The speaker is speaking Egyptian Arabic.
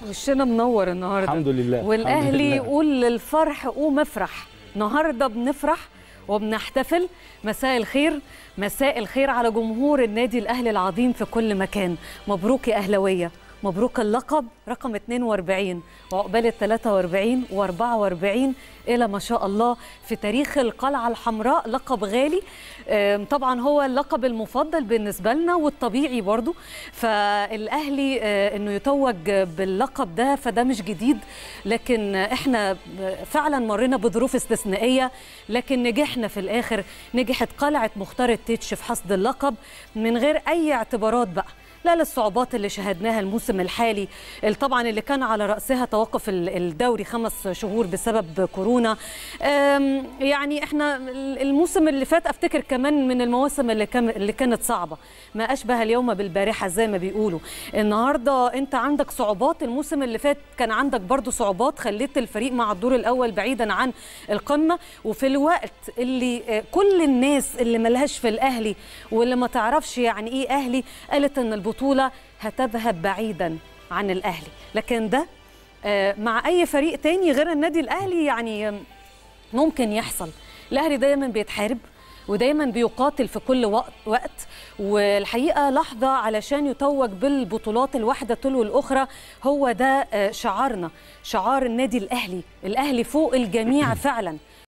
وشنا منور النهارده الحمد لله الحمد والاهلي لله. يقول للفرح قوم افرح النهارده بنفرح وبنحتفل مساء الخير مساء الخير على جمهور النادي الاهلي العظيم في كل مكان مبروك يا اهلاويه مبروك اللقب رقم 42 وعقبال ال 43 و44 الى ما شاء الله في تاريخ القلعه الحمراء لقب غالي آم، طبعا هو اللقب المفضل بالنسبه لنا والطبيعي برضو فالاهلي آه، انه يتوج باللقب ده فده مش جديد لكن احنا فعلا مرينا بظروف استثنائيه لكن نجحنا في الاخر نجحت قلعه مختار التتش في حصد اللقب من غير اي اعتبارات بقى لا للصعوبات اللي شهدناها الموسم الحالي ال- طبعا اللي كان على رأسها توقف ال- الدوري خمس شهور بسبب كورونا أم، يعني احنا ال- الموسم اللي فات افتكر كمان من المواسم اللي, كان اللي كانت صعبة ما أشبه اليوم بالبارحة زي ما بيقولوا النهاردة انت عندك صعوبات الموسم اللي فات كان عندك برضو صعوبات خليت الفريق مع الدور الأول بعيدا عن القمة وفي الوقت اللي آه، كل الناس اللي ملهاش في الأهلي واللي ما تعرفش يعني ايه أهلي قالت ان البطولة هتذهب بعيدا عن الأهلي لكن ده آه، مع أي فريق تاني غير النادي الأهلي يعني آم، ممكن يحصل الأهلي دايما بيتحارب ودايما بيقاتل في كل وقت, وقت والحقيقة لحظة علشان يتوج بالبطولات الواحدة تلو الأخرى هو ده آه، شعارنا شعار النادي الأهلي الأهلي فوق الجميع فعلا